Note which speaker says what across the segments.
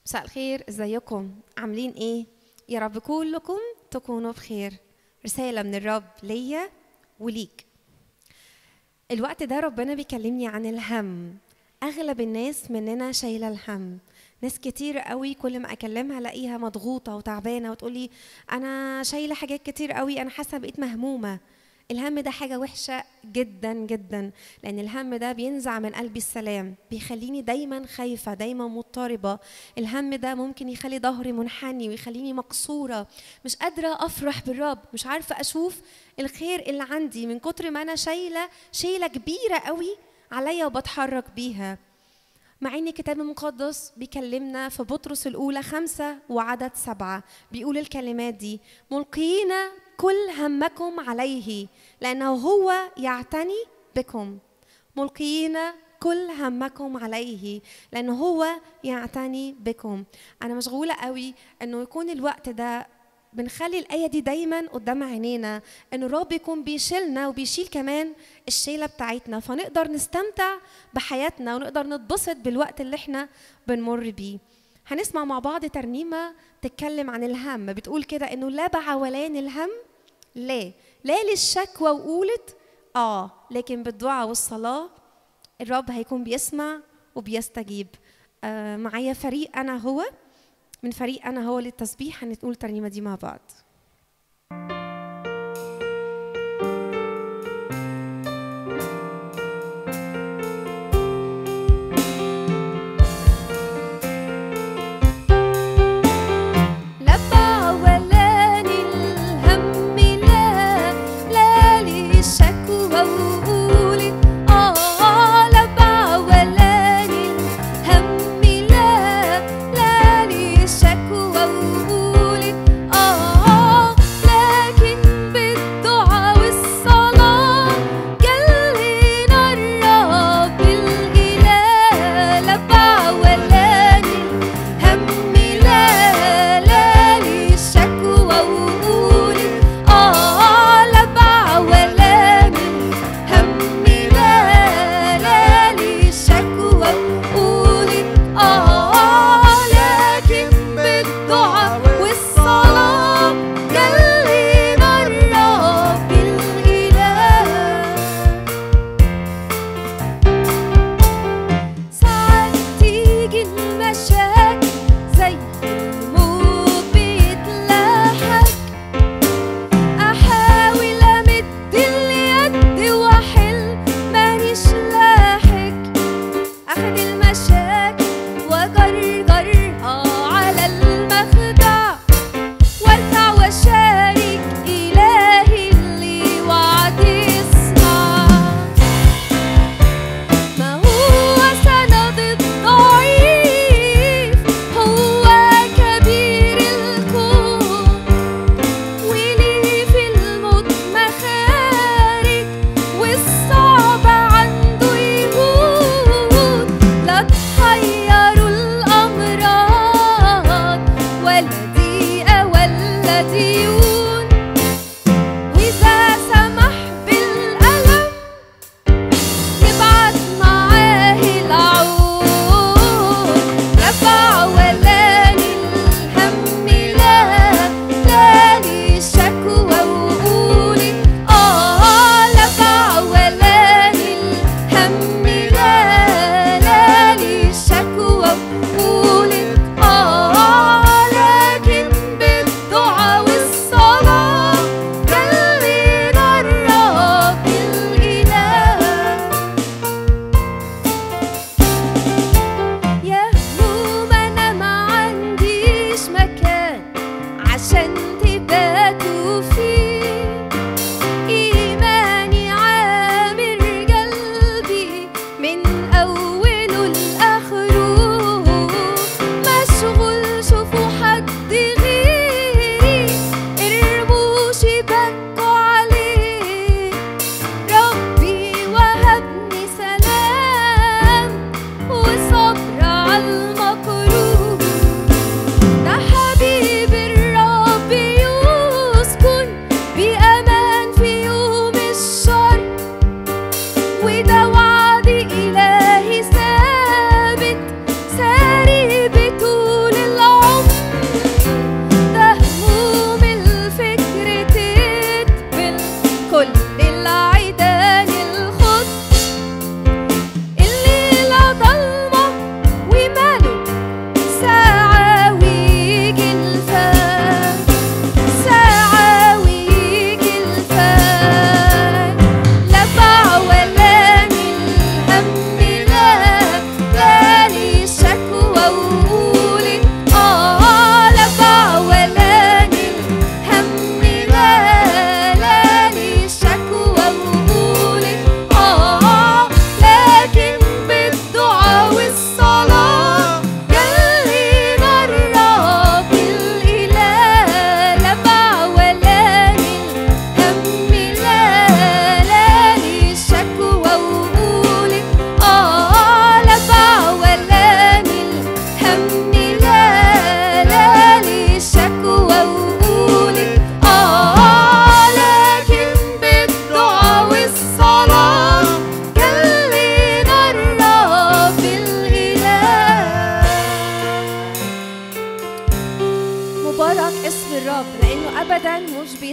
Speaker 1: مساء الخير ازيكم عاملين ايه يا رب كلكم تكونوا بخير رسالة من الرب ليا وليك الوقت ده ربنا بيكلمني عن الهم اغلب الناس مننا شايله الهم ناس كتير قوي كل ما اكلمها الاقيها مضغوطه وتعبانه وتقولي انا شايله حاجات كتير قوي انا حاسه بقيت مهمومه الهم ده حاجة وحشة جدا جدا لأن الهم ده بينزع من قلبي السلام بيخليني دايما خايفة دايما مضطربة الهم ده ممكن يخلي ظهري منحني ويخليني مكسورة مش قادرة أفرح بالرب مش عارفة أشوف الخير اللي عندي من كتر ما أنا شايلة شيلة كبيرة قوي عليا وبتحرك بيها مع ان الكتاب المقدس بيكلمنا في بطرس الاولى خمسة وعدد سبعة بيقول الكلمات دي ملقين كل همكم عليه لانه هو يعتني بكم ملقين كل همكم عليه لانه هو يعتني بكم انا مشغوله قوي انه يكون الوقت ده بنخلي الآية دي دايما قدام عينينا إن الرب يكون بيشيلنا وبيشيل كمان الشيلة بتاعتنا فنقدر نستمتع بحياتنا ونقدر نتبسط بالوقت اللي احنا بنمر بيه هنسمع مع بعض ترنيمة تتكلم عن الهم بتقول كده إنه لا بعولان الهم لا لا للشكوى وقولت آه لكن بالدعاء والصلاة الرب هيكون بيسمع وبيستجيب آه معايا فريق أنا هو من فريق أنا هو للتسبيح هنقول الترنيمة دي مع بعض
Speaker 2: لا بعولان الهم لا لا للشكوى وقولت آه لا بعولان الهم لا لا للشكوى وقولت آه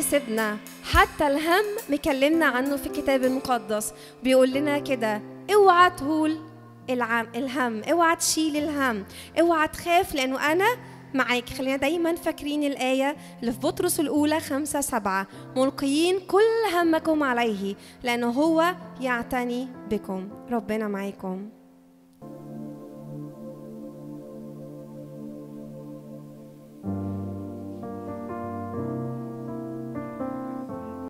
Speaker 1: يسيبنا حتى الهم مكلمنا عنه في الكتاب المقدس بيقول لنا كده اوعى تقول العم الهم اوعى تشيل الهم اوعى تخاف لانه انا معاك خلينا دايما فاكرين الآية اللي في بطرس الأولى خمسة سبعة ملقيين كل همكم عليه لأنه هو يعتني بكم ربنا معاكم